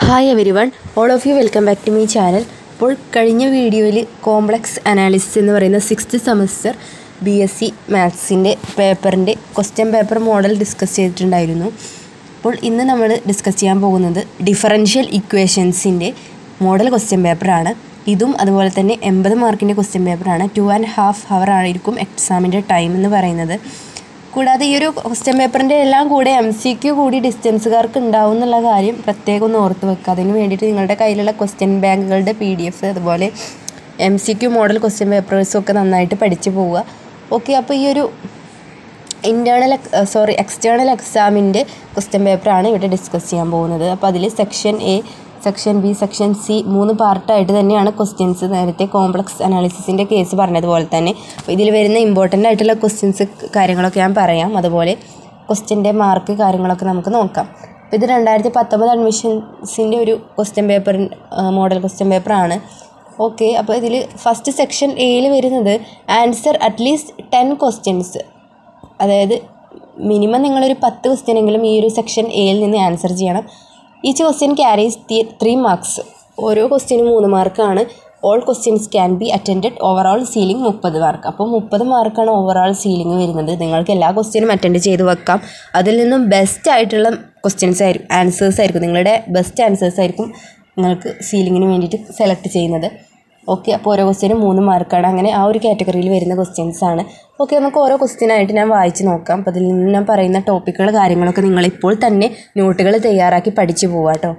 hi everyone all of you welcome back to my channel അപ്പോൾ കഴിഞ്ഞ വീഡിയോയിൽ complex analysis എന്ന് പറയുന്ന sixth semester B S C മാത്സിൻ്റെ പേപ്പറിൻ്റെ ക്വസ്റ്റ്യൻ പേപ്പർ മോഡൽ ഡിസ്കസ് ചെയ്തിട്ടുണ്ടായിരുന്നു അപ്പോൾ ഇന്ന് നമ്മൾ ഡിസ്കസ് ചെയ്യാൻ പോകുന്നത് ഡിഫറൻഷ്യൽ ഇക്വേഷൻസിൻ്റെ മോഡൽ ക്വസ്റ്റ്യൻ പേപ്പറാണ് ഇതും അതുപോലെ തന്നെ എൺപത് മാർക്കിൻ്റെ ക്വസ്റ്റ്യൻ പേപ്പറാണ് ടു ആൻഡ് ഹാഫ് ഹവർ ആയിരിക്കും എക്സാമിൻ്റെ ടൈം എന്ന് പറയുന്നത് കൂടാതെ ഈ ഒരു ക്വസ്റ്റ്യൻ പേപ്പറിൻ്റെ എല്ലാം കൂടെ എം സി ക്യു കൂടി ഡിസ്റ്റൻസുകാർക്ക് ഉണ്ടാവും എന്നുള്ള കാര്യം പ്രത്യേകം ഒന്ന് ഓർത്ത് വെക്കുക അതിന് വേണ്ടിയിട്ട് നിങ്ങളുടെ കയ്യിലുള്ള ക്വസ്റ്റ്യൻ ബാങ്കുകളുടെ പി ഡി എഫ് അതുപോലെ M C Q model question പേപ്പേഴ്സും ഒക്കെ നന്നായിട്ട് പഠിച്ചു പോവുക ഓക്കെ അപ്പോൾ ഈ ഒരു ഇൻറ്റേർണൽ സോറി എക്സ്റ്റേണൽ എക്സാമിൻ്റെ ക്വസ്റ്റ്യൻ പേപ്പറാണ് ഇവിടെ ഡിസ്കസ് ചെയ്യാൻ പോകുന്നത് അപ്പോൾ അതിൽ section A section B section C മൂന്ന് പാർട്ടായിട്ട് തന്നെയാണ് ക്വസ്റ്റ്യൻസ് നേരത്തെ കോംപ്ലക്സ് അനാലിസിസിൻ്റെ കേസ് പറഞ്ഞതുപോലെ തന്നെ അപ്പോൾ ഇതിൽ വരുന്ന ഇമ്പോർട്ടൻ്റ് ആയിട്ടുള്ള ക്വസ്റ്റ്യൻസ് കാര്യങ്ങളൊക്കെ ഞാൻ പറയാം അതുപോലെ ക്വസ്റ്റ്യൻ്റെ മാർക്ക് കാര്യങ്ങളൊക്കെ നമുക്ക് നോക്കാം അപ്പോൾ ഇത് രണ്ടായിരത്തി പത്തൊമ്പത് അഡ്മിഷൻസിൻ്റെ ഒരു ക്വസ്റ്റ്യൻ പേപ്പർ മോഡൽ ക്വസ്റ്റ്യൻ പേപ്പറാണ് ഓക്കെ അപ്പോൾ ഇതിൽ ഫസ്റ്റ് സെക്ഷൻ എയിൽ വരുന്നത് ആൻസർ അറ്റ്ലീസ്റ്റ് ടെൻ ക്വസ്റ്റ്യൻസ് അതായത് മിനിമം നിങ്ങളൊരു പത്ത് ക്വസ്റ്റ്യൻ എങ്കിലും ഈ ഒരു സെക്ഷൻ എയിൽ നിന്ന് ആൻസർ ചെയ്യണം each question carries three marks ഓരോ ക്വസ്റ്റ്യനും മൂന്ന് മാർക്കാണ് all questions can be attended overall ceiling മുപ്പത് മാർക്ക് അപ്പോൾ മുപ്പത് മാർക്കാണ് ഓവറോൾ സീലിംഗ് വരുന്നത് നിങ്ങൾക്ക് എല്ലാ ക്വസ്റ്റ്യനും അറ്റൻഡ് ചെയ്ത് വെക്കാം അതിൽ നിന്നും ബെസ്റ്റ് ആയിട്ടുള്ള ക്വസ്റ്റ്യൻസ് ആയിരിക്കും ആൻസേഴ്സ് ആയിരിക്കും നിങ്ങളുടെ ബെസ്റ്റ് ആൻസേഴ്സ് ആയിരിക്കും നിങ്ങൾക്ക് സീലിങ്ങിന് വേണ്ടിയിട്ട് സെലക്ട് ചെയ്യുന്നത് ഓക്കെ അപ്പോൾ ഓരോ ക്വസ്റ്റ്യനും മൂന്ന് മാർക്കാണ് അങ്ങനെ ആ ഒരു കാറ്റഗറിയിൽ വരുന്ന ക്വസ്റ്റ്യൻസ് ആണ് ഓക്കെ നമുക്ക് ഓരോ ക്വസ്റ്റ്യനായിട്ട് ഞാൻ വായിച്ച് നോക്കാം അപ്പോൾ അതിൽ നിന്ന് ഞാൻ പറയുന്ന ടോപ്പിക്കുകൾ കാര്യങ്ങളൊക്കെ നിങ്ങൾ ഇപ്പോൾ തന്നെ നോട്ടുകൾ തയ്യാറാക്കി പഠിച്ചു പോവാം കേട്ടോ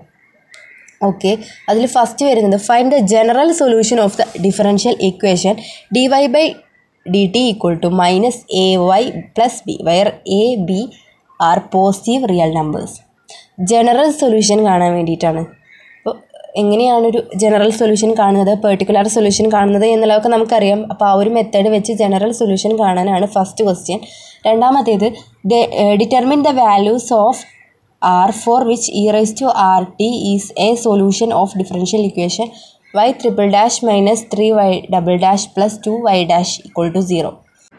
ഓക്കെ അതിൽ ഫസ്റ്റ് വരുന്നത് find the general solution of the differential equation D Y by D T equal to minus A Y plus B where A B are positive real numbers general solution കാണാൻ വേണ്ടിയിട്ടാണ് അപ്പോൾ എങ്ങനെയാണ് ഒരു general solution കാണുന്നത് particular solution കാണുന്നത് എന്നുള്ളതൊക്കെ നമുക്കറിയാം അപ്പോൾ ആ ഒരു മെത്തേഡ് വെച്ച് ജനറൽ സൊല്യൂഷൻ കാണാനാണ് ഫസ്റ്റ് ക്വസ്റ്റ്യൻ രണ്ടാമത്തേത് determine the values of R for which E raise to R T is A solution of differential equation Y triple dash minus three Y double dash plus two Y dash equal to zero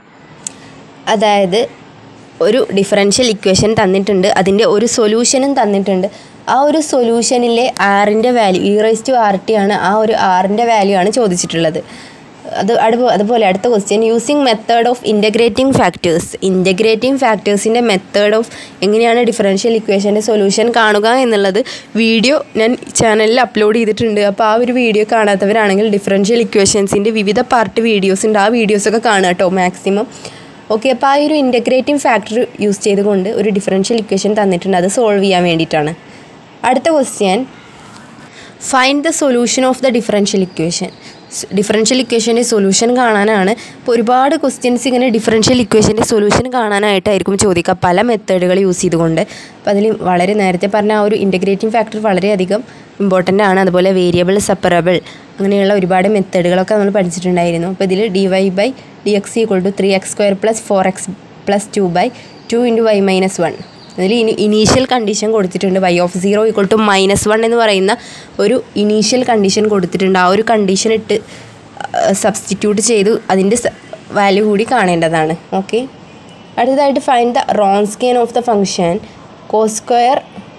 അതായത് ഒരു differential equation തന്നിട്ടുണ്ട് അതിൻ്റെ ഒരു സൊല്യൂഷനും തന്നിട്ടുണ്ട് ആ ഒരു സൊല്യൂഷനിലെ ആറിൻ്റെ value E raise to R T ആണ് ആ ഒരു ആറിൻ്റെ വാല്യൂ ആണ് ചോദിച്ചിട്ടുള്ളത് അത് അതുപോലെ അടുത്ത question using method of integrating factors integrating ഫാക്ടേഴ്സിൻ്റെ മെത്തേഡ് ഓഫ് എങ്ങനെയാണ് ഡിഫറൻഷ്യൽ ഇക്വേഷൻ്റെ സൊല്യൂഷൻ കാണുക എന്നുള്ളത് വീഡിയോ ഞാൻ ചാനലിൽ അപ്ലോഡ് ചെയ്തിട്ടുണ്ട് അപ്പോൾ ആ ഒരു വീഡിയോ കാണാത്തവരാണെങ്കിൽ ഡിഫറൻഷ്യൽ ഇക്വേഷൻസിൻ്റെ വിവിധ പാർട്ട് വീഡിയോസ് ഉണ്ട് ആ വീഡിയോസൊക്കെ കാണുക കേട്ടോ മാക്സിമം ഓക്കെ അപ്പോൾ ആ ഒരു ഇൻ്റഗ്രേറ്റിംഗ് ഫാക്ടർ യൂസ് ചെയ്തുകൊണ്ട് ഒരു ഡിഫറൻഷ്യൽ ഇക്വേഷൻ തന്നിട്ടുണ്ട് അത് സോൾവ് ചെയ്യാൻ വേണ്ടിയിട്ടാണ് അടുത്ത question find the solution of the differential equation differential ഇക്വേഷൻ്റെ സൊല്യൂഷൻ കാണാനാണ് ഇപ്പോൾ ഒരുപാട് ക്വസ്റ്റ്യൻസ് ഇങ്ങനെ ഡിഫറൻഷ്യൽ ഇക്വേഷൻ്റെ സൊല്യൂഷൻ കാണാനായിട്ടായിരിക്കും ചോദിക്കുക പല മെത്തേഡുകൾ യൂസ് ചെയ്തുകൊണ്ട് അപ്പോൾ അതിൽ വളരെ നേരത്തെ പറഞ്ഞ ആ ഒരു ഇൻ്റഗ്രേറ്റിംഗ് ഫാക്ടർ വളരെയധികം ഇമ്പോർട്ടൻ്റ് ആണ് അതുപോലെ വേരിയബിൾ സെപ്പറബിൾ അങ്ങനെയുള്ള ഒരുപാട് മെത്തേഡുകളൊക്കെ നമ്മൾ പഠിച്ചിട്ടുണ്ടായിരുന്നു അപ്പോൾ ഇതിൽ D Y by D X equal to three X square plus four X plus two by two into Y minus one അതിൽ ഇനി ഇനീഷ്യൽ കണ്ടീഷൻ കൊടുത്തിട്ടുണ്ട് Y of zero equal to minus one എന്ന് പറയുന്ന ഒരു ഇനീഷ്യൽ കണ്ടീഷൻ കൊടുത്തിട്ടുണ്ട് ആ ഒരു condition ഇട്ട് സബ്സ്റ്റിറ്റ്യൂട്ട് ചെയ്തു അതിൻ്റെ വാല്യൂ കൂടി കാണേണ്ടതാണ് ഓക്കെ അടുത്തതായിട്ട് find the Wronskian of the function cos square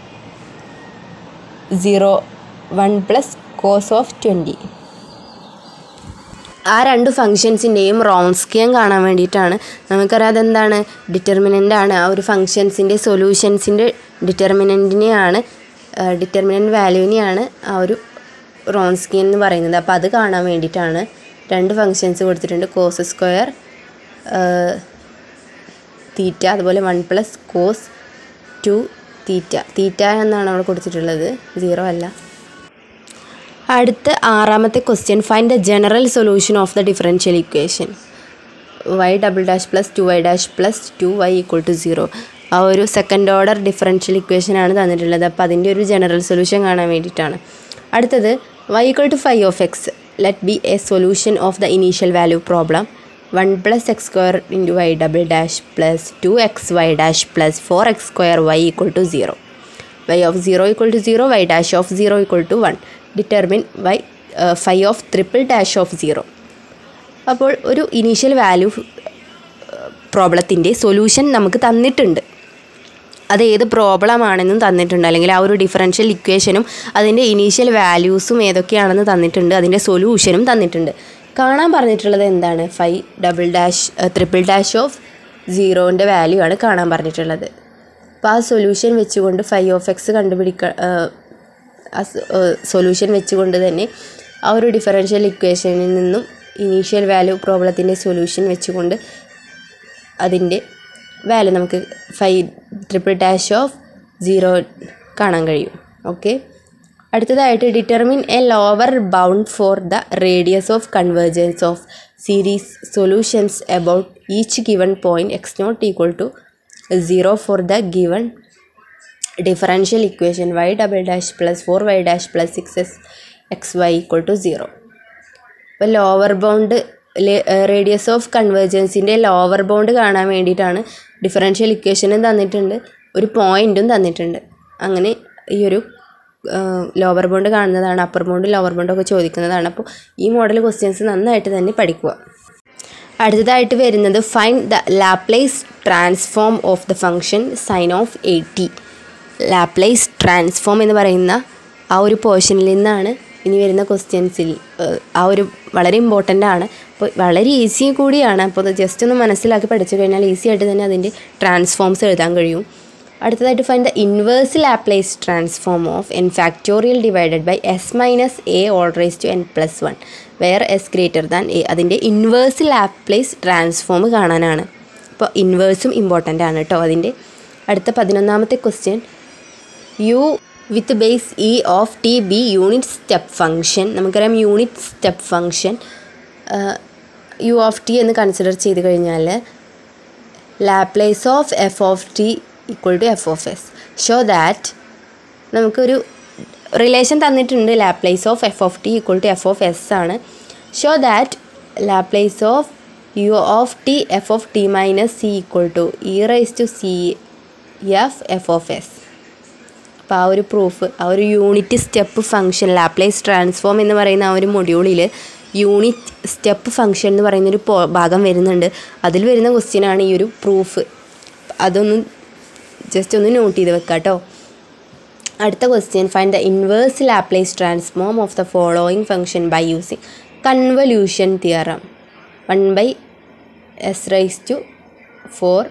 zero one plus cos of twenty ആ രണ്ട് ഫങ്ഷൻസിൻ്റെയും റോൺസ്കിയം കാണാൻ വേണ്ടിയിട്ടാണ് നമുക്കറിയാം അതെന്താണ് ഡിറ്റർമിനൻ്റ് ആണ് ആ ഒരു ഫങ്ഷൻസിൻ്റെ സൊല്യൂഷൻസിൻ്റെ ഡിറ്റർമിനൻറ്റിനെയാണ് ഡിറ്റർമിനൻ്റ് വാല്യൂവിനെയാണ് ആ ഒരു റോൺസ്കിയൻ എന്ന് പറയുന്നത് അപ്പോൾ അത് കാണാൻ വേണ്ടിയിട്ടാണ് രണ്ട് ഫങ്ഷൻസ് കൊടുത്തിട്ടുണ്ട് കോസ് സ്ക്വയർ തീറ്റ അതുപോലെ one plus cos two theta theta എന്നാണ് അവിടെ കൊടുത്തിട്ടുള്ളത് സീറോ അല്ല അടുത്ത ആറാമത്തെ question find the general solution of the differential equation Y double dash plus two Y dash plus two Y equal to zero ആ ഒരു second order differential ഇക്വേഷനാണ് തന്നിട്ടുള്ളത് അപ്പോൾ അതിൻ്റെ ഒരു ജനറൽ സൊല്യൂഷൻ കാണാൻ വേണ്ടിയിട്ടാണ് അടുത്തത് Y equal to five of X let be a solution of the initial value problem one plus X square into Y double dash plus two X Y dash plus four X square Y equal to zero Y of zero equal to zero Y dash of zero equal to one determine Y five of triple dash of zero അപ്പോൾ ഒരു initial value പ്രോബ്ലത്തിൻ്റെ solution നമുക്ക് തന്നിട്ടുണ്ട് അത് ഏത് problem ആണെന്നും തന്നിട്ടുണ്ട് അല്ലെങ്കിൽ ആ ഒരു ഡിഫറൻഷ്യൽ ഇക്വേഷനും അതിൻ്റെ ഇനീഷ്യൽ വാല്യൂസും ഏതൊക്കെയാണെന്ന് തന്നിട്ടുണ്ട് അതിൻ്റെ സൊല്യൂഷനും തന്നിട്ടുണ്ട് കാണാൻ പറഞ്ഞിട്ടുള്ളത് എന്താണ് five double dash triple dash of സീറോൻ്റെ വാല്യൂ ആണ് കാണാൻ പറഞ്ഞിട്ടുള്ളത് അപ്പോൾ ആ സൊല്യൂഷൻ വെച്ചുകൊണ്ട് ഫൈവ് ഓഫ് എക്സ് കണ്ടുപിടിക്ക ആ സൊല്യൂഷൻ വെച്ചുകൊണ്ട് തന്നെ ആ ഒരു ഡിഫറൻഷ്യൽ ഇക്വേഷനിൽ നിന്നും ഇനീഷ്യൽ വാല്യൂ പ്രോബ്ലത്തിൻ്റെ സൊല്യൂഷൻ വെച്ചുകൊണ്ട് അതിൻ്റെ വാല്യൂ നമുക്ക് five triple dash of zero കാണാൻ കഴിയും ഓക്കെ അടുത്തതായിട്ട് determine a lower bound for the radius of convergence of series solutions about each given point X not equal to zero for the given differential equation Y double dash plus four Y dash plus six S X Y equal to zero ഇപ്പോൾ lower bound radius of കൺവേർജൻസിൻ്റെ lower bound കാണാൻ വേണ്ടിയിട്ടാണ് differential ഇക്വേഷനും തന്നിട്ടുണ്ട് ഒരു പോയിൻറ്റും തന്നിട്ടുണ്ട് അങ്ങനെ ഈ ഒരു ലോവർ ബൗണ്ട് കാണുന്നതാണ് അപ്പർ ബൗണ്ട് ലോവർ ബൗണ്ടൊക്കെ ചോദിക്കുന്നതാണ് അപ്പോൾ ഈ മോഡൽ ക്വസ്റ്റ്യൻസ് നന്നായിട്ട് തന്നെ പഠിക്കുക അടുത്തതായിട്ട് വരുന്നത് find the Laplace transform of the function sine of A T Laplace transform എന്ന് പറയുന്ന ആ ഒരു പോർഷനിൽ നിന്നാണ് ഇനി വരുന്ന ക്വസ്റ്റ്യൻസിൽ ആ ഒരു വളരെ ഇമ്പോർട്ടൻ്റ് ആണ് അപ്പോൾ വളരെ ഈസി കൂടിയാണ് അപ്പോൾ അത് ജസ്റ്റ് ഒന്ന് മനസ്സിലാക്കി പഠിച്ചു കഴിഞ്ഞാൽ ഈസി ആയിട്ട് തന്നെ അതിൻ്റെ ട്രാൻസ്ഫോംസ് എഴുതാൻ കഴിയും അടുത്തതായിട്ട് find the inverse Laplace transform of N factorial divided by S minus A whole raise to N plus one where S greater than A അതിൻ്റെ ഇൻവേഴ്സ് ലാപ്ലേസ് ട്രാൻസ്ഫോം കാണാനാണ് അപ്പോൾ ഇൻവേഴ്സും ഇമ്പോർട്ടൻ്റ് ആണ് കേട്ടോ അതിൻ്റെ അടുത്ത പതിനൊന്നാമത്തെ question U with base E of T B unit step function നമുക്കറിയാം unit step function U of T എന്ന് കൺസിഡർ ചെയ്ത് കഴിഞ്ഞാൽ Laplace of F of T equal to F of S show that നമുക്കൊരു റിലേഷൻ തന്നിട്ടുണ്ട് Laplace of F of T equal to F of S ആണ് show that Laplace of U of T F of T minus C equal to E raise to C F F of S അപ്പോൾ ആ ഒരു proof ആ ഒരു unit step function Laplace transform എന്ന് പറയുന്ന ആ ഒരു മൊഡ്യൂളിൽ യൂണിറ്റ് സ്റ്റെപ്പ് ഫംഗ്ഷൻ എന്ന് പറയുന്നൊരു ഭാഗം വരുന്നുണ്ട് അതിൽ വരുന്ന ക്വസ്റ്റ്യനാണ് ഈ ഒരു പ്രൂഫ് അതൊന്ന് ജസ്റ്റ് ഒന്ന് നോട്ട് ചെയ്ത് വെക്കാം കേട്ടോ അടുത്ത question find the inverse Laplace transform of the following function by using convolution theorem one by s raise to four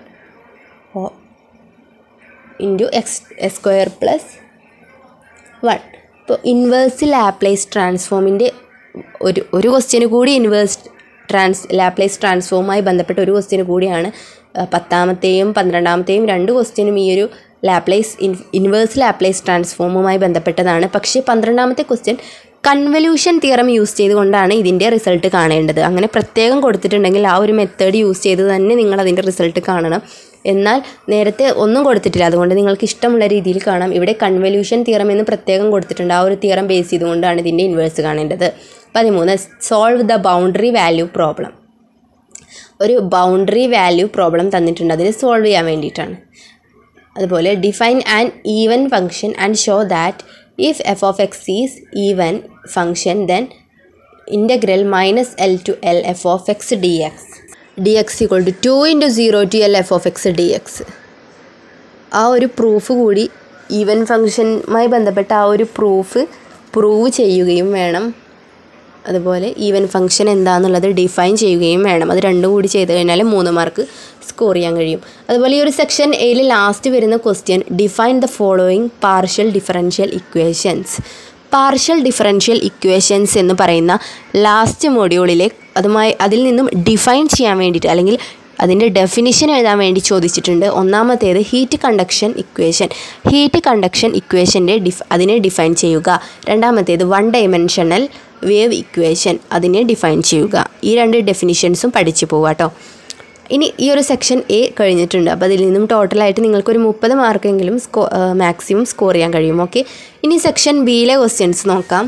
into x square plus one ഇപ്പോൾ ഇൻവേഴ്സ് ലാപ്ലേസ് ട്രാൻസ്ഫോമിൻ്റെ ഒരു ഒരു ക്വസ്റ്റ്യന് കൂടി ഇൻവേഴ്സ് ട്രാൻസ് ലാപ്ലേസ് ട്രാൻസ്ഫോമുമായി ബന്ധപ്പെട്ട ഒരു question കൂടിയാണ് പത്താമത്തെയും പന്ത്രണ്ടാമത്തെയും രണ്ട് ക്വസ്റ്റ്യനും ഈ ഒരു ലാപ്ലേസ് ഇൻ ഇൻവേഴ്സ് ലാപ്ലേസ് ട്രാൻസ്ഫോമുമായി ബന്ധപ്പെട്ടതാണ് പക്ഷേ പന്ത്രണ്ടാമത്തെ ക്വസ്റ്റ്യൻ കൺവല്യൂഷൻ തിയറം യൂസ് ചെയ്തുകൊണ്ടാണ് ഇതിൻ്റെ റിസൾട്ട് കാണേണ്ടത് അങ്ങനെ പ്രത്യേകം കൊടുത്തിട്ടുണ്ടെങ്കിൽ ആ ഒരു മെത്തേഡ് യൂസ് ചെയ്ത് തന്നെ നിങ്ങൾ അതിൻ്റെ റിസൾട്ട് കാണണം എന്നാൽ നേരത്തെ ഒന്നും കൊടുത്തിട്ടില്ല അതുകൊണ്ട് നിങ്ങൾക്ക് ഇഷ്ടമുള്ള രീതിയിൽ കാണാം ഇവിടെ കൺവല്യൂഷൻ തിയറം എന്ന് പ്രത്യേകം കൊടുത്തിട്ടുണ്ട് ആ ഒരു തിയറം ബേസ് ചെയ്തുകൊണ്ടാണ് ഇതിൻ്റെ ഇൻവേഴ്സ് കാണേണ്ടത് പതിമൂന്ന് solve the boundary value problem ഒരു ബൗണ്ടറി വാല്യൂ പ്രോബ്ലം തന്നിട്ടുണ്ട് അതിന് സോൾവ് ചെയ്യാൻ വേണ്ടിയിട്ടാണ് അതുപോലെ define an even function and show that if f of x is even function then integral minus l to l f of x d x d X equal to two into zero to l f of x d x ആ ഒരു proof കൂടി even ഫംഗ്ഷനുമായി ബന്ധപ്പെട്ട ആ ഒരു proof prove ചെയ്യുകയും വേണം അതുപോലെ ഈവൻ ഫംഗ്ഷൻ എന്താണെന്നുള്ളത് ഡിഫൈൻ ചെയ്യുകയും വേണം അത് രണ്ടും കൂടി ചെയ്ത് കഴിഞ്ഞാൽ മൂന്ന് മാർക്ക് സ്കോർ ചെയ്യാൻ കഴിയും അതുപോലെ ഈ ഒരു സെക്ഷൻ എയിൽ ലാസ്റ്റ് വരുന്ന question define the following partial differential equations partial differential equations എന്ന് പറയുന്ന ലാസ്റ്റ് മൊഡ്യൂളിലെ അതുമായി അതിൽ നിന്നും ഡിഫൈൻ ചെയ്യാൻ വേണ്ടിയിട്ട് അല്ലെങ്കിൽ അതിൻ്റെ ഡെഫിനിഷൻ എഴുതാൻ വേണ്ടി ചോദിച്ചിട്ടുണ്ട് ഒന്നാമത്തേത് heat conduction equation heat conduction ഇക്വേഷൻ്റെ ഡിഫ് അതിനെ ഡിഫൈൻ ചെയ്യുക രണ്ടാമത്തേത് വൺ ഡയമെൻഷണൽ വേവ് ഇക്വേഷൻ അതിനെ ഡിഫൈൻ ചെയ്യുക ഈ രണ്ട് ഡെഫിനിഷൻസും പഠിച്ചു പോവുക കേട്ടോ ഇനി ഈ ഒരു സെക്ഷൻ എ കഴിഞ്ഞിട്ടുണ്ട് അപ്പോൾ അതിൽ നിന്നും ടോട്ടലായിട്ട് നിങ്ങൾക്കൊരു മുപ്പത് മാർക്കെങ്കിലും സ്കോ മാക്സിമം സ്കോർ ചെയ്യാൻ കഴിയും ഓക്കെ ഇനി സെക്ഷൻ ബിയിലെ ക്വസ്റ്റ്യൻസ് നോക്കാം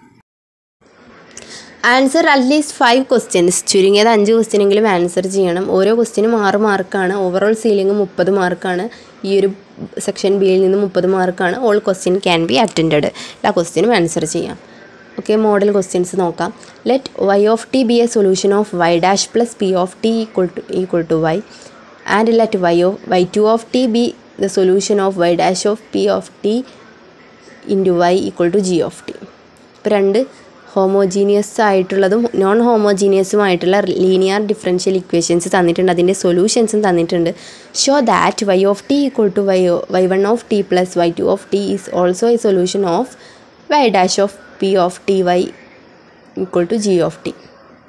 ആൻസർ അറ്റ്ലീസ്റ്റ് ഫൈവ് ക്വസ്റ്റ്യൻസ് ചുരുങ്ങിയത് അഞ്ച് ക്വസ്റ്റ്യനെങ്കിലും ആൻസർ ചെയ്യണം ഓരോ ക്വസ്റ്റ്യനും ആറ് മാർക്കാണ് ഓവറോൾ സീലിംഗ് മുപ്പത് മാർക്കാണ് ഈ ഒരു സെക്ഷൻ ബിയിൽ നിന്ന് മുപ്പത് മാർക്കാണ് all question can be attended എല്ലാ ക്വസ്റ്റ്യനും ആൻസർ ചെയ്യാം ഓക്കെ മോഡൽ ക്വസ്റ്റ്യൻസ് നോക്കാം let y of T be a solution of y dash plus p of t equal to equal to y and let y of y two of T be the solution of y dash of p of t into y equal to g of t ഇപ്പോൾ രണ്ട് homogeneous ആയിട്ടുള്ളതും non ഹോമോജീനിയസുമായിട്ടുള്ള linear differential equations തന്നിട്ടുണ്ട് അതിൻ്റെ സൊല്യൂഷൻസും തന്നിട്ടുണ്ട് show that y of t equal to y y one of t plus y two of t is also a solution of y dash of p of t y equal to g of t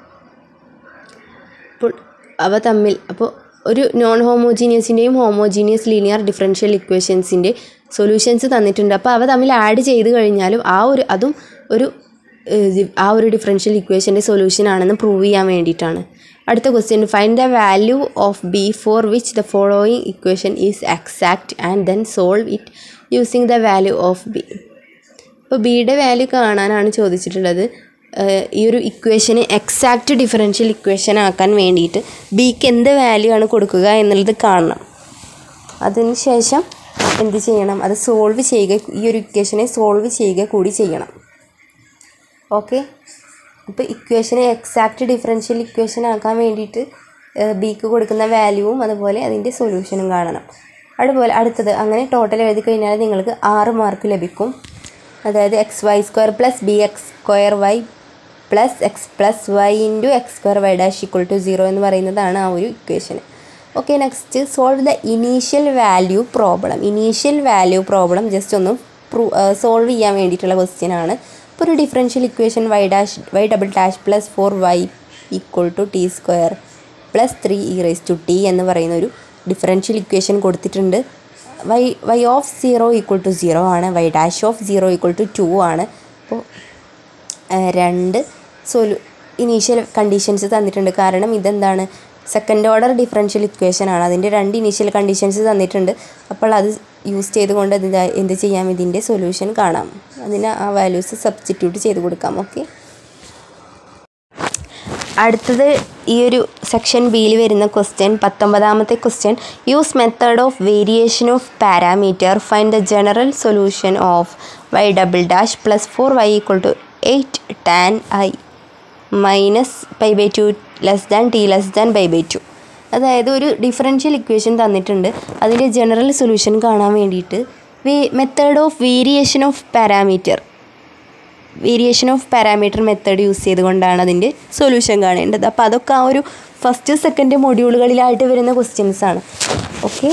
അപ്പോൾ അവ തമ്മിൽ അപ്പോൾ ഒരു non ഹോമോജീനിയസിൻ്റെയും homogeneous linear differential ഇക്വേഷൻസിൻ്റെ solutions തന്നിട്ടുണ്ട് അപ്പോൾ അവ തമ്മിൽ ആഡ് ചെയ്ത് കഴിഞ്ഞാലും ആ ഒരു അതും ഒരു ഏഹ്, ആ ഒരു ഡിഫറൻഷ്യൽ ഇക്വേഷൻ്റെ സൊല്യൂഷൻ ആണെന്ന് പ്രൂവ് ചെയ്യാൻ വേണ്ടിയിട്ടാണ് അടുത്ത question find the value of b for which the following equation is exact and then solve it using the value of b ഇപ്പോൾ ബിയുടെ വാല്യൂ കാണാനാണ് ചോദിച്ചിട്ടുള്ളത് ഏഹ് ഈ ഒരു ഇക്വേഷന് എക്സാക്റ്റ് ഡിഫറൻഷ്യൽ ഇക്വേഷൻ ആക്കാൻ വേണ്ടിയിട്ട് ബിക്ക് എന്ത് വാല്യൂ ആണ് കൊടുക്കുക എന്നുള്ളത് കാണണം അതിന് ശേഷം എന്ത് ചെയ്യണം അത് സോൾവ് ചെയ്യുക ഈ ഒരു ഇക്വേഷനെ സോൾവ് ചെയ്യുക കൂടി ചെയ്യണം ഓക്കെ അപ്പോൾ ഇക്വേഷനെ എക്സാക്റ്റ് ഡിഫറൻഷ്യൽ ഇക്വേഷൻ ആക്കാൻ വേണ്ടിയിട്ട് ബിക്ക് കൊടുക്കുന്ന വാല്യൂവും അതുപോലെ അതിൻ്റെ സൊല്യൂഷനും കാണണം അതുപോലെ അടുത്തത് അങ്ങനെ ടോട്ടൽ എഴുതി കഴിഞ്ഞാൽ നിങ്ങൾക്ക് ആറ് മാർക്ക് ലഭിക്കും അതായത് x y square plus b x square y plus x plus y into x square y dash equal to zero എന്ന് പറയുന്നതാണ് ആ ഒരു equation okay next solve the initial value problem initial value problem just ഒന്ന് പ്രൂ solve ചെയ്യാൻ വേണ്ടിയിട്ടുള്ള question ആണ് ഇപ്പോൾ ഒരു differential equation y dash y double dash plus four y equal to t square plus three e raise to t എന്ന് പറയുന്ന ഒരു ഡിഫറൻഷ്യൽ ഇക്വേഷൻ കൊടുത്തിട്ടുണ്ട് y y of zero equal to zero ആണ് y dash of zero equal to two ആണ് അപ്പോൾ ഏഹ് രണ്ട് സൊലു initial conditions തന്നിട്ടുണ്ട് കാരണം ഇതെന്താണ് സെക്കൻഡ് ഓർഡർ ഡിഫറൻഷ്യൽ ഇക്വേഷൻ ആണ് അതിൻ്റെ രണ്ട് ഇനീഷ്യൽ കണ്ടീഷൻസ് തന്നിട്ടുണ്ട് അപ്പോൾ അത് യൂസ് ചെയ്തുകൊണ്ട് അത് ഇതാ- എന്ത് ചെയ്യാം ഇതിൻ്റെ സൊല്യൂഷൻ കാണാം അതിന് ആ വാല്യൂസ് സബ്സ്റ്റിറ്റ്യൂട്ട് ചെയ്ത് കൊടുക്കാം ഓക്കെ അടുത്തത് ഈ ഒരു സെക്ഷൻ ബിയിൽ വരുന്ന ക്വസ്റ്റ്യൻ പത്തൊമ്പതാമത്തെ question use method of variation of parameter find the general solution of y double dash plus four y equal to eight tan i minus pi by two less than t less than pi by two അതായത് ഒരു differential equation തന്നിട്ടുണ്ട് അതിൻ്റെ general solution കാണാൻ വേണ്ടിയിട്ട് way method of variation of parameter variation of parameter method use ചെയ്തുകൊണ്ടാണ് അതിൻ്റെ solution കാണേണ്ടത് അപ്പോൾ അതൊക്കെ ആ ഒരു ഫസ്റ്റ് സെക്കൻഡ് മൊഡ്യൂളുകളിലായിട്ട് വരുന്ന ക്വസ്റ്റ്യൻസ് ആണ് okay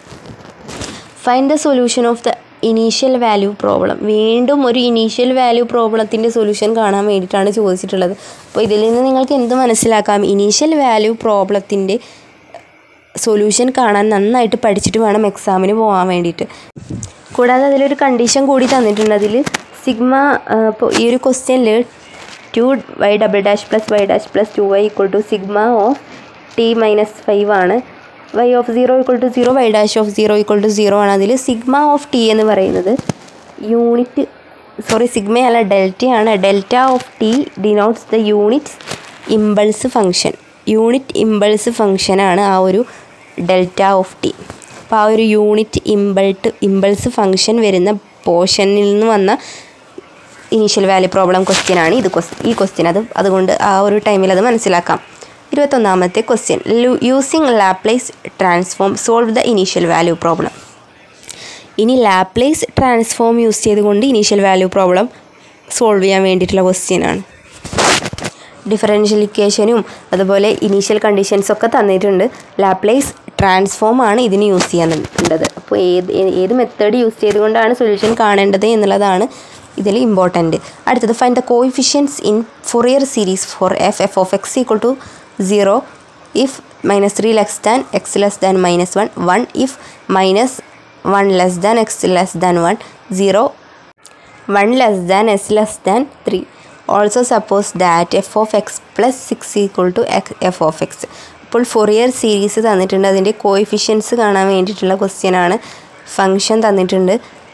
find the solution of the initial value problem വീണ്ടും ഒരു ഇനീഷ്യൽ വാല്യൂ പ്രോബ്ലത്തിൻ്റെ സൊല്യൂഷൻ കാണാൻ വേണ്ടിയിട്ടാണ് ചോദിച്ചിട്ടുള്ളത് അപ്പോൾ ഇതിൽ നിന്ന് നിങ്ങൾക്ക് എന്ത് മനസ്സിലാക്കാം ഇനീഷ്യൽ വാല്യൂ പ്രോബ്ലത്തിൻ്റെ സൊല്യൂഷൻ കാണാൻ നന്നായിട്ട് പഠിച്ചിട്ട് വേണം എക്സാമിന് പോകാൻ വേണ്ടിയിട്ട് കൂടാതെ അതിലൊരു കണ്ടീഷൻ കൂടി തന്നിട്ടുണ്ട് അതിൽ സിഗ്മ ഇപ്പോൾ ഈ ഒരു ക്വസ്റ്റ്യനിൽ two y double dash plus y dash plus two Y equal to sigma of T minus five ആണ് y of zero equal to zero Y dash of zero equal to zero ആണ് അതിൽ sigma of T എന്ന് പറയുന്നത് unit sorry sigma അല്ല ഡെൽറ്റയാണ് delta of t denotes the units impulse function unit impulse ഫങ്ഷനാണ് ആ ഒരു ഡെൽറ്റ ഓഫ് ടി അപ്പോൾ ആ ഒരു യൂണിറ്റ് ഇമ്പൾട്ട് ഇമ്പൾസ് ഫങ്ഷൻ വരുന്ന പോർഷനിൽ നിന്ന് വന്ന ഇനീഷ്യൽ വാല്യൂ പ്രോബ്ലം ക്വസ്റ്റ്യൻ ആണ് ഇത് ക്വസ് ഈ ക്വസ്റ്റ്യൻ അത് അതുകൊണ്ട് ആ ഒരു ടൈമിൽ അത് മനസ്സിലാക്കാം ഇരുപത്തൊന്നാമത്തെ question using Laplace transform solve the initial value problem ഇനി ലാപ്ലേസ് ട്രാൻസ്ഫോം യൂസ് ചെയ്തുകൊണ്ട് ഇനീഷ്യൽ വാല്യൂ പ്രോബ്ലം സോൾവ് ചെയ്യാൻ വേണ്ടിയിട്ടുള്ള ക്വസ്റ്റ്യൻ ആണ് ഡിഫറൻഷ്യൽ ഇക്വേഷനും അതുപോലെ ഇനീഷ്യൽ കണ്ടീഷൻസ് ഒക്കെ തന്നിട്ടുണ്ട് ലാപ്ലേസ് ട്രാൻസ്ഫോം ആണ് ഇതിന് യൂസ് ചെയ്യാനുള്ളത് അപ്പോൾ ഏത് ഏ- ഏത് മെത്തേഡ് യൂസ് ചെയ്തുകൊണ്ടാണ് സൊല്യൂഷൻ കാണേണ്ടത് എന്നുള്ളതാണ് ഇതിൽ ഇമ്പോർട്ടൻറ്റ് അടുത്തത് find the coefficients in Fourier series for f F of x equal to zero if minus three less than x less than minus one one if minus one less than x less than one zero one less than s less than three also suppose that f of x plus six equal to F of x ഇപ്പോൾ Fourier series തന്നിട്ടുണ്ട് അതിൻ്റെ coefficients കാണാൻ വേണ്ടിയിട്ടുള്ള question ആണ് function തന്നിട്ടുണ്ട്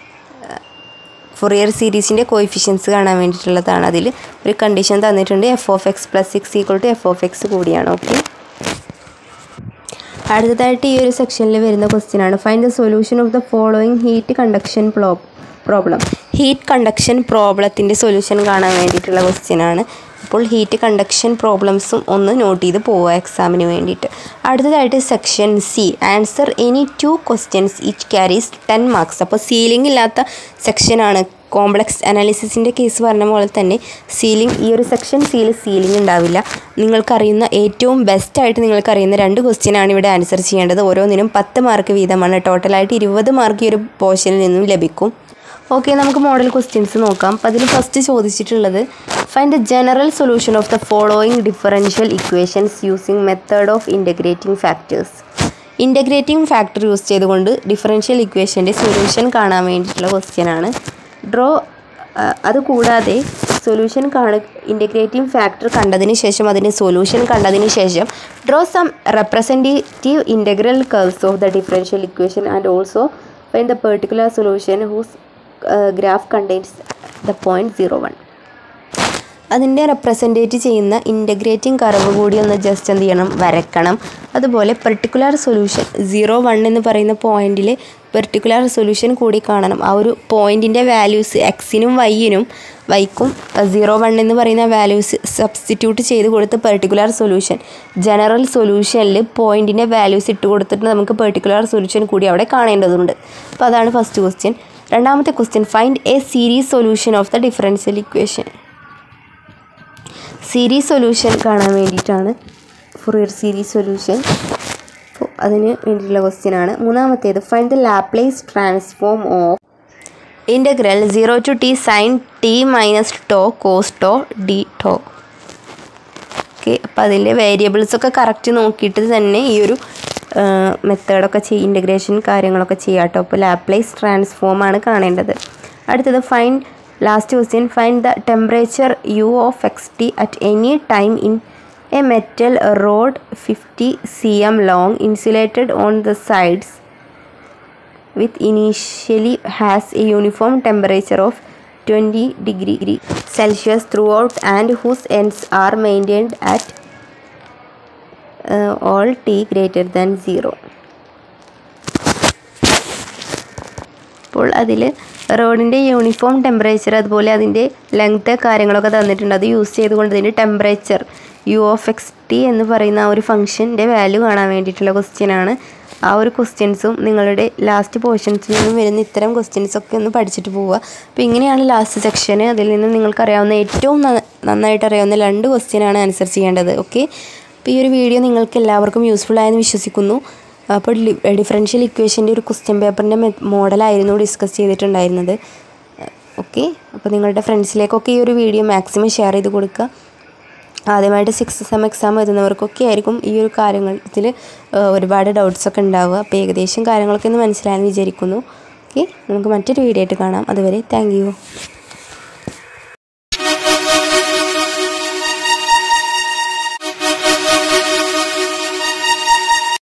Fourier സീരീസിൻ്റെ coefficients കാണാൻ വേണ്ടിയിട്ടുള്ളതാണ് അതിൽ ഒരു കണ്ടീഷൻ തന്നിട്ടുണ്ട് f of x plus six equal to F of x കൂടിയാണ് ഓക്കെ അടുത്തതായിട്ട് ഈ ഒരു സെക്ഷനിൽ വരുന്ന ക്വസ്റ്റ്യൻ ആണ് find the solution of the following heat conduction problem heat conduction പ്രോബ്ലത്തിൻ്റെ സൊല്യൂഷൻ കാണാൻ വേണ്ടിയിട്ടുള്ള ക്വസ്റ്റ്യൻ ആണ് അപ്പോൾ ഹീറ്റ് കണ്ടക്ഷൻ പ്രോബ്ലംസും ഒന്ന് നോട്ട് ചെയ്ത് പോവുക എക്സാമിന് വേണ്ടിയിട്ട് അടുത്തതായിട്ട് section C answer any two questions each carries ten marks അപ്പോൾ സീലിംഗ് ഇല്ലാത്ത സെക്ഷനാണ് കോംപ്ലക്സ് അനാലിസിസിൻ്റെ കേസ് പറഞ്ഞ പോലെ തന്നെ സീലിംഗ് ഈ ഒരു സെക്ഷൻ സിയിൽ സീലിംഗ് ഉണ്ടാവില്ല നിങ്ങൾക്കറിയുന്ന ഏറ്റവും ബെസ്റ്റായിട്ട് നിങ്ങൾക്കറിയുന്ന രണ്ട് ക്വസ്റ്റ്യനാണ് ഇവിടെ ആൻസർ ചെയ്യേണ്ടത് ഓരോന്നിനും പത്ത് മാർക്ക് വീതമാണ് ടോട്ടലായിട്ട് ഇരുപത് മാർക്ക് ഈ ഒരു പോർഷനിൽ നിന്നും ലഭിക്കും ഓക്കെ നമുക്ക് മോഡൽ ക്വസ്റ്റ്യൻസ് നോക്കാം അപ്പോൾ അതിൽ ഫസ്റ്റ് ചോദിച്ചിട്ടുള്ളത് find the general solution of the following differential equations using method of integrating factors integrating factor use ചെയ്തുകൊണ്ട് ഡിഫറൻഷ്യൽ ഇക്വേഷൻ്റെ സൊല്യൂഷൻ കാണാൻ വേണ്ടിയിട്ടുള്ള ക്വസ്റ്റ്യൻ ആണ് ഡ്രോ അതുകൂടാതെ സൊല്യൂഷൻ കാണ ഇൻ്റഗ്രേറ്റിംഗ് ഫാക്ടർ കണ്ടതിന് ശേഷം അതിൻ്റെ സൊല്യൂഷൻ കണ്ടതിന് ശേഷം draw some representative integral curves of the differential equation and also find the particular solution whose graph contains the point zero one അതിൻ്റെ റെപ്രസെൻറ്റേറ്റ് ചെയ്യുന്ന ഇൻ്റഗ്രേറ്റിംഗ് കർവ് കൂടി ഒന്ന് ജസ്റ്റ് എന്ത് ചെയ്യണം വരക്കണം അതുപോലെ പെർട്ടിക്കുലർ സൊല്യൂഷൻ സീറോ വൺ എന്ന് പറയുന്ന പോയിന്റിൽ പെർട്ടിക്കുലർ സൊല്യൂഷൻ കൂടി കാണണം ആ ഒരു പോയിന്റിൻ്റെ വാല്യൂസ് എക്സിനും വൈയിനും വൈക്കും സീറോ വൺ എന്ന് പറയുന്ന വാല്യൂസ് സബ്സ്റ്റിറ്റ്യൂട്ട് ചെയ്ത് കൊടുത്ത് പെർട്ടിക്കുലർ സൊല്യൂഷൻ ജനറൽ സൊല്യൂഷനിൽ പോയിന്റിൻ്റെ വാല്യൂസ് ഇട്ട് കൊടുത്തിട്ട് നമുക്ക് പെർട്ടിക്കുലർ സൊല്യൂഷൻ കൂടി അവിടെ കാണേണ്ടതുണ്ട് അപ്പോൾ അതാണ് ഫസ്റ്റ് ക്വസ്റ്റ്യൻ രണ്ടാമത്തെ question find a series solution of the differential equation series solution കാണാൻ വേണ്ടിയിട്ടാണ് ഫുറിയർ സീരീസ് സൊല്യൂഷൻ അപ്പോൾ അതിന് വേണ്ടിയിട്ടുള്ള ക്വസ്റ്റ്യൻ ആണ് മൂന്നാമത്തേത് find the Laplace transform of integral zero to t sine t minus tau cos tau d tau okay അപ്പോൾ അതിൻ്റെ വേരിയബിൾസൊക്കെ correct നോക്കിയിട്ട് തന്നെ ഈ ഒരു മെത്തേഡൊക്കെ ചെയ്യും ഇൻ്റഗ്രേഷൻ കാര്യങ്ങളൊക്കെ ചെയ്യാം കേട്ടോ അപ്പോൾ ലാപ്ലേസ് ട്രാൻസ്ഫോം ആണ് കാണേണ്ടത് അടുത്തത് fine last question find the temperature u of x t at any time in a metal rod fifty c m long insulated on the sides with initially has a uniform temperature of twenty degree Celsius throughout and whose ends are maintained at all t greater than zero അപ്പോൾ അതിൽ റോഡിൻ്റെ uniform temperature അതുപോലെ അതിൻ്റെ length കാര്യങ്ങളൊക്കെ തന്നിട്ടുണ്ട് അത് use ചെയ്തുകൊണ്ട് ഇതിൻ്റെ temperature u of x t എന്ന് പറയുന്ന ആ ഒരു ഫംഗ്ഷൻ്റെ വാല്യൂ കാണാൻ വേണ്ടിയിട്ടുള്ള ക്വസ്റ്റ്യനാണ് ആ ഒരു ക്വസ്റ്റ്യൻസും നിങ്ങളുടെ ലാസ്റ്റ് പോർഷൻസിൽ നിന്നും വരുന്ന ഇത്തരം ക്വസ്റ്റ്യൻസൊക്കെ ഒന്ന് പഠിച്ചിട്ട് പോവുക അപ്പോൾ ഇങ്ങനെയാണ് ലാസ്റ്റ് സെക്ഷന് അതിൽ നിന്ന് നിങ്ങൾക്കറിയാവുന്ന ഏറ്റവും നന്നായിട്ട് അറിയാവുന്ന രണ്ട് ക്വസ്റ്റ്യനാണ് ആൻസർ ചെയ്യേണ്ടത് ഓക്കെ അപ്പോൾ ഈ ഒരു വീഡിയോ നിങ്ങൾക്ക് എല്ലാവർക്കും യൂസ്ഫുൾ ആയെന്ന് വിശ്വസിക്കുന്നു അപ്പോൾ ഡിഫറൻഷ്യൽ ഇക്വേഷൻ്റെ ഒരു ക്വസ്റ്റ്യൻ പേപ്പറിൻ്റെ മോഡലായിരുന്നു ഡിസ്കസ് ചെയ്തിട്ടുണ്ടായിരുന്നത് ഓക്കെ അപ്പോൾ നിങ്ങളുടെ ഫ്രണ്ട്സിലേക്കൊക്കെ ഈ ഒരു വീഡിയോ മാക്സിമം ഷെയർ ചെയ്ത് കൊടുക്കുക ആദ്യമായിട്ട് സിക്സ് സെം എക്സാം എഴുതുന്നവർക്കൊക്കെ ആയിരിക്കും ഈ ഒരു കാര്യത്തിൽ ഒരുപാട് ഡൗട്ട്സൊക്കെ ഉണ്ടാവുക അപ്പോൾ ഏകദേശം കാര്യങ്ങളൊക്കെ ഒന്ന് മനസ്സിലായെന്ന് വിചാരിക്കുന്നു ഓക്കെ നമുക്ക് മറ്റൊരു വീഡിയോ ആയിട്ട് കാണാം അതുവരെ താങ്ക്